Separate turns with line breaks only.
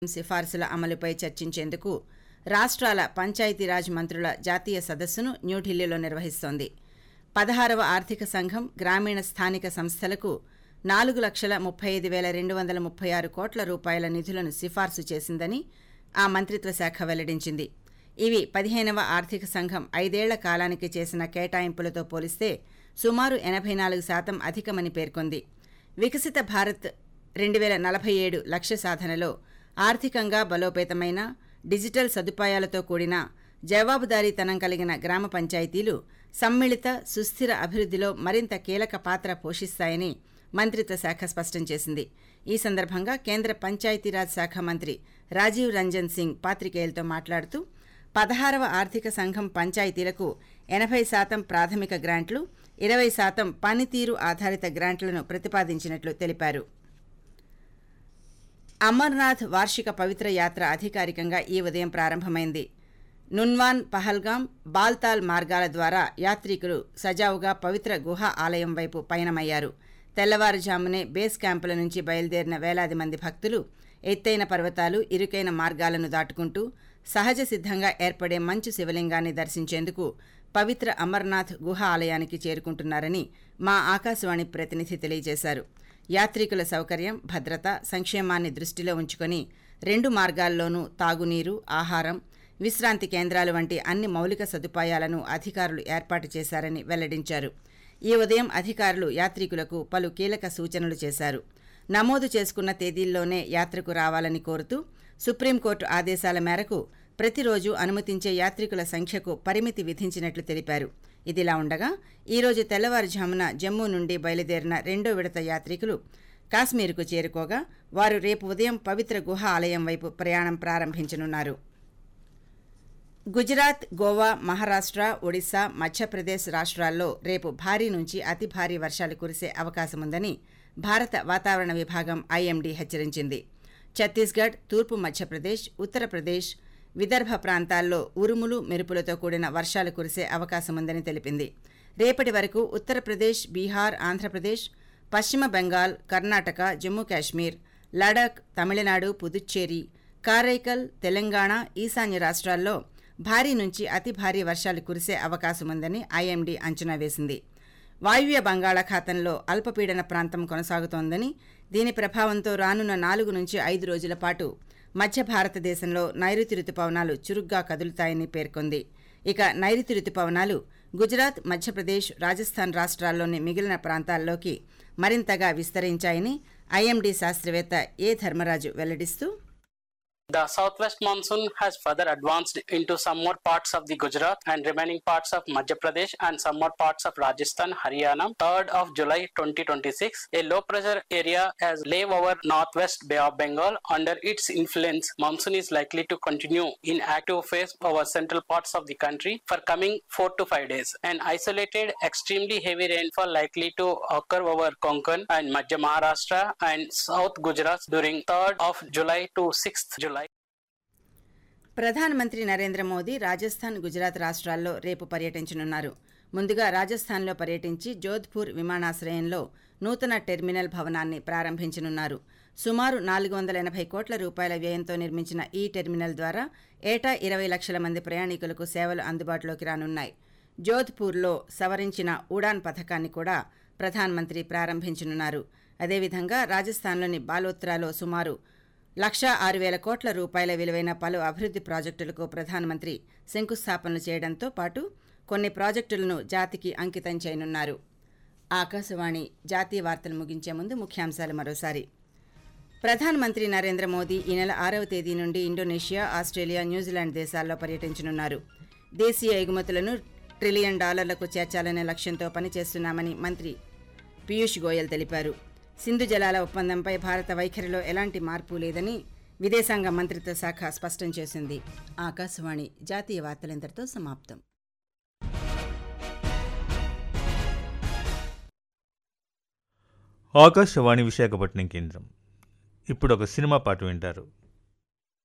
సిఫార్సుల అమలుపై చర్చించేందుకు రాష్ట్రాల పంచాయతీరాజ్ మంత్రుల జాతీయ సదస్సును న్యూఢిల్లీలో నిర్వహిస్తోంది పదహారవ ఆర్థిక సంఘం గ్రామీణ స్థానిక సంస్థలకు నాలుగు లక్షల ముప్పై ఐదు వేల రెండు వందల ముప్పై ఆరు కోట్ల రూపాయల నిధులను సిఫార్సు చేసిందని ఆ మంత్రిత్వ శాఖ వెల్లడించింది ఇవి పదిహేనవ ఆర్థిక సంఘం ఐదేళ్ల కాలానికి చేసిన కేటాయింపులతో పోలిస్తే సుమారు ఎనభై నాలుగు శాతం అధికమని పేర్కొంది వికసిత భారత్ రెండు వేల నలభై ఏడు లక్ష్య సాధనలో ఆర్థికంగా బలోపేతమైన డిజిటల్ సదుపాయాలతో కూడిన జవాబుదారీతనం కలిగిన గ్రామ పంచాయతీలు సమ్మిళిత సుస్థిర అభివృద్ధిలో మరింత కీలక పాత్ర పోషిస్తాయని మంత్రిత్వ శాఖ స్పష్టం చేసింది ఈ సందర్భంగా కేంద్ర పంచాయతీరాజ్ శాఖ మంత్రి రాజీవ్ రంజన్ సింగ్ పాత్రికేయులతో మాట్లాడుతూ పదహారవ ఆర్థిక సంఘం పంచాయతీలకు ఎనభై శాతం ప్రాథమిక గ్రాంట్లు ఇరవై శాతం పనితీరు ఆధారిత గ్రాంట్లను ప్రతిపాదించినట్లు తెలిపారు అమర్నాథ్ వార్షిక పవిత్ర యాత్ర అధికారికంగా ఈ ఉదయం ప్రారంభమైంది నున్వాన్ పహల్గాం బాల్తాల్ మార్గాల ద్వారా యాత్రికులు సజావుగా పవిత్ర గుహ ఆలయం వైపు పయనమయ్యారు తెల్లవారుజామునే బేస్ క్యాంపుల నుంచి బయలుదేరిన వేలాది మంది భక్తులు ఎత్తైన పర్వతాలు ఇరుకైన మార్గాలను దాటుకుంటూ సహజ సిద్ధంగా ఏర్పడే మంచు శివలింగాన్ని దర్శించేందుకు పవిత్ర అమర్నాథ్ గుహ ఆలయానికి చేరుకుంటున్నారని మా ఆకాశవాణి ప్రతినిధి తెలియజేశారు యాత్రికుల సౌకర్యం భద్రత సంక్షేమాన్ని దృష్టిలో ఉంచుకొని రెండు మార్గాల్లోనూ తాగునీరు ఆహారం విశ్రాంతి కేంద్రాలు వంటి అన్ని మౌలిక సదుపాయాలను అధికారులు ఏర్పాటు చేశారని వెల్లడించారు ఈ ఉదయం అధికారులు యాత్రికులకు పలు కీలక సూచనలు చేశారు నమోదు చేసుకున్న తేదీల్లోనే యాత్రకు రావాలని కోరుతూ సుప్రీంకోర్టు ఆదేశాల మేరకు ప్రతిరోజు అనుమతించే యాత్రికుల సంఖ్యకు పరిమితి విధించినట్లు తెలిపారు ఇదిలా ఉండగా ఈరోజు తెల్లవారుజామున జమ్మూ నుండి బయలుదేరిన రెండో విడత యాత్రికులు కాశ్మీర్కు చేరుకోగా వారు రేపు ఉదయం పవిత్ర గుహ ఆలయం వైపు ప్రయాణం ప్రారంభించనున్నారు గుజరాత్ గోవా మహారాష్ట్ర ఒడిశా మధ్యప్రదేశ్ రాష్ట్రాల్లో రేపు భారీ నుంచి అతి భారీ వర్షాలు కురిసే అవకాశముందని భారత వాతావరణ విభాగం ఐఎండీ హెచ్చరించింది ఛత్తీస్గఢ్ తూర్పు మధ్యప్రదేశ్ ఉత్తరప్రదేశ్ విదర్భ ప్రాంతాల్లో ఉరుములు మెరుపులతో కూడిన వర్షాలు కురిసే అవకాశముందని తెలిపింది రేపటి వరకు ఉత్తరప్రదేశ్ బీహార్ ఆంధ్రప్రదేశ్ పశ్చిమ బెంగాల్ కర్ణాటక జమ్మూ కాశ్మీర్ లడాక్ తమిళనాడు పుదుచ్చేరి కారైకల్ తెలంగాణ ఈశాన్య రాష్ట్రాల్లో భారీ నుంచి అతి భారీ వర్షాలు కురిసే అవకాశముందని ఐఎండీ అంచనా వేసింది వాయువ్య బంగాళాఖాతంలో అల్పపీడన ప్రాంతం కొనసాగుతోందని దీని ప్రభావంతో రానున్న నాలుగు నుంచి ఐదు రోజుల పాటు మధ్య భారతదేశంలో నైరుతి రుతుపవనాలు చురుగ్గా కదులుతాయని పేర్కొంది ఇక నైరుతి రుతుపవనాలు గుజరాత్ మధ్యప్రదేశ్ రాజస్థాన్ రాష్ట్రాల్లోని మిగిలిన ప్రాంతాల్లోకి మరింతగా విస్తరించాయని ఐఎండీ శాస్త్రవేత్త ఏ Dharmaraju వెల్లడిస్తూ
The southwest monsoon has further advanced into some more parts of the Gujarat and remaining parts of Madhya Pradesh and some more parts of Rajasthan, Haryana. 3rd of July 2026, a low pressure area has laid over northwest Bay of Bengal. Under its influence, monsoon is likely to continue in active phase over central parts of the country for coming 4 to 5 days. An isolated, extremely heavy rainfall likely to occur over Konkan and Madhya Maharashtra and South Gujarat during 3rd of July to 6th July.
ప్రధానమంత్రి నరేంద్ర మోదీ రాజస్థాన్ గుజరాత్ రాష్ట్రాల్లో రేపు పర్యటించనున్నారు ముందుగా రాజస్థాన్లో పర్యటించి జోధ్పూర్ విమానాశ్రయంలో నూతన terminal భవనాన్ని ప్రారంభించనున్నారు సుమారు నాలుగు వందల ఎనభై కోట్ల రూపాయల వ్యయంతో నిర్మించిన ఈ టెర్మినల్ ద్వారా ఏటా ఇరవై లక్షల మంది ప్రయాణికులకు సేవలు అందుబాటులోకి రానున్నాయి జోధ్పూర్లో సవరించిన ఉడాన్ పథకాన్ని కూడా ప్రధానమంత్రి ప్రారంభించనున్నారు అదేవిధంగా రాజస్థాన్లోని బాలోత్రాలో సుమారు లక్షా ఆరు వేల కోట్ల రూపాయల విలువైన పలు అభివృద్ధి ప్రాజెక్టులకు ప్రధానమంత్రి శంకుస్థాపనలు చేయడంతో పాటు కొన్ని ప్రాజెక్టులను జాతికి అంకితం చేయనున్నారు ఆకాశవాణి జాతీయ వార్తలు ముగించే ముందు ముఖ్యాంశాలు మరోసారి ప్రధానమంత్రి నరేంద్ర మోదీ ఈ నెల ఆరవ తేదీ నుండి ఇండోనేషియా ఆస్ట్రేలియా న్యూజిలాండ్ దేశాల్లో పర్యటించనున్నారు దేశీయ ఎగుమతులను ట్రిలియన్ డాలర్లకు చేర్చాలనే లక్ష్యంతో పనిచేస్తున్నామని మంత్రి పీయూష్ గోయల్ తెలిపారు సింధు జలాల ఒప్పందంపై భారత వైఖరిలో ఎలాంటి మార్పు లేదని విదేశాంగ మంత్రిత్వ శాఖ స్పష్టం చేసింది ఆకాశవాణి జాతీయ వార్తలింతటితో సమాప్తం
ఆకాశవాణి విశాఖపట్నం కేంద్రం ఇప్పుడు ఒక సినిమా పాట వింటారు